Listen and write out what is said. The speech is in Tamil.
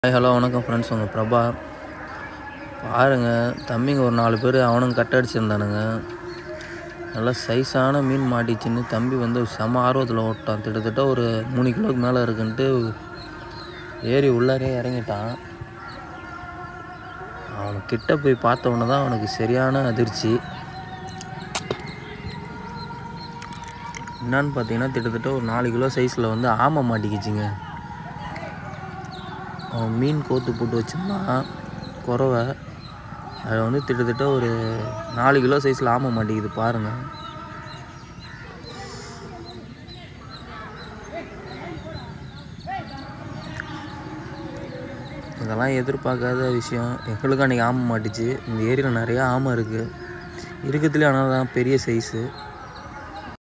ஹாய் ஹலோ வணக்கம் ஃப்ரெண்ட்ஸ் உங்கள் பிரபா பாருங்கள் தம்பிங்க ஒரு நாலு பேர் அவனுங்க கட் அடிச்சிருந்தானுங்க நல்லா சைஸான மீன் மாட்டிச்சுன்னு தம்பி வந்து செம ஆர்வத்தில் ஓட்டான் கிட்டத்தட்ட ஒரு மூணு கிலோக்கு மேலே இருக்குன்ட்டு ஏறி உள்ளாரே இறங்கிட்டான் அவனுக்கு கிட்ட போய் பார்த்த உடனே தான் அவனுக்கு சரியான அதிர்ச்சி என்னன்னு பார்த்தீங்கன்னா கிட்டத்தட்ட ஒரு நாலு கிலோ சைஸில் வந்து ஆமை மாட்டிக்கிச்சுங்க அவன் மீன் கோத்து போட்டு வச்சிருந்தான் குறவை அதில் வந்து கிட்டத்தட்ட ஒரு நாலு கிலோ சைஸில் ஆமை மாட்டேங்குது பாருங்கள் இதெல்லாம் எதிர்பார்க்காத விஷயம் எங்களுக்கும் அன்றைக்கி ஆமை மாட்டுச்சு இந்த ஏரியில் நிறையா ஆமை இருக்குது இருக்கிறதுலே ஆனால் தான் பெரிய சைஸு